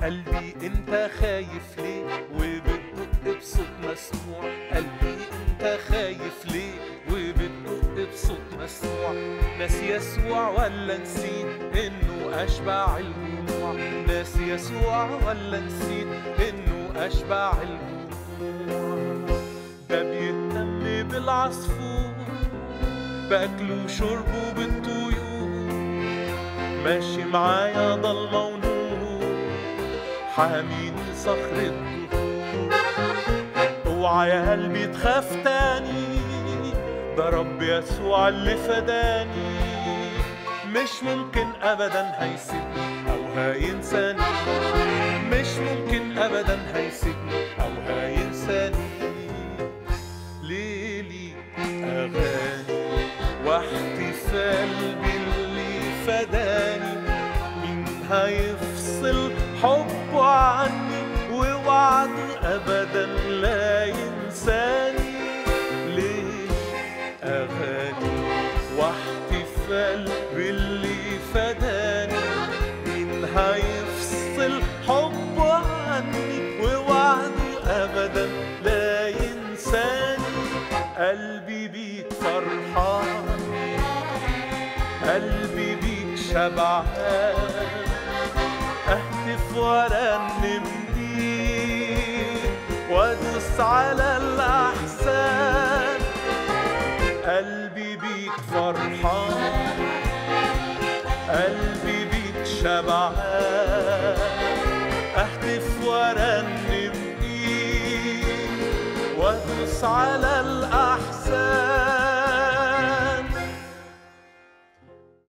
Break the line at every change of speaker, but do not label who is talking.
قلبي انت خايف ليه وبتدق بصوت مسموع قلبي انت خايف ليه وبتدق بصوت مسموع ناس يسوع ولا نسيت انه اشبع الجموع ناس يسوع ولا نسيت انه اشبع الجموع ده بيهتم بالعصفور باكله وشربه بالطيور ماشي معايا ضلمة ونور حاميني صخر الدهور اوعى يا قلبي تخاف تاني ده رب يسوع اللي فداني مش ممكن ابدا هيسيبني او هينساني مش ممكن ابدا هيسيبني او هينساني ليلي اغاني واحتفال باللي فداني مين هيفصل حبه عني ووعده ابدا لا ينساني ليه اغاني واحتفال باللي فداني مين هيفصل حبه عني ووعده ابدا لا ينساني قلبي بيك فرحان قلبي بيك شبعان اهتف وارنم بيك وادوس على الاحزان قلبي بيك فرحان قلبي بيك شبعان اهتف وارنم بيك وادوس على الاحزان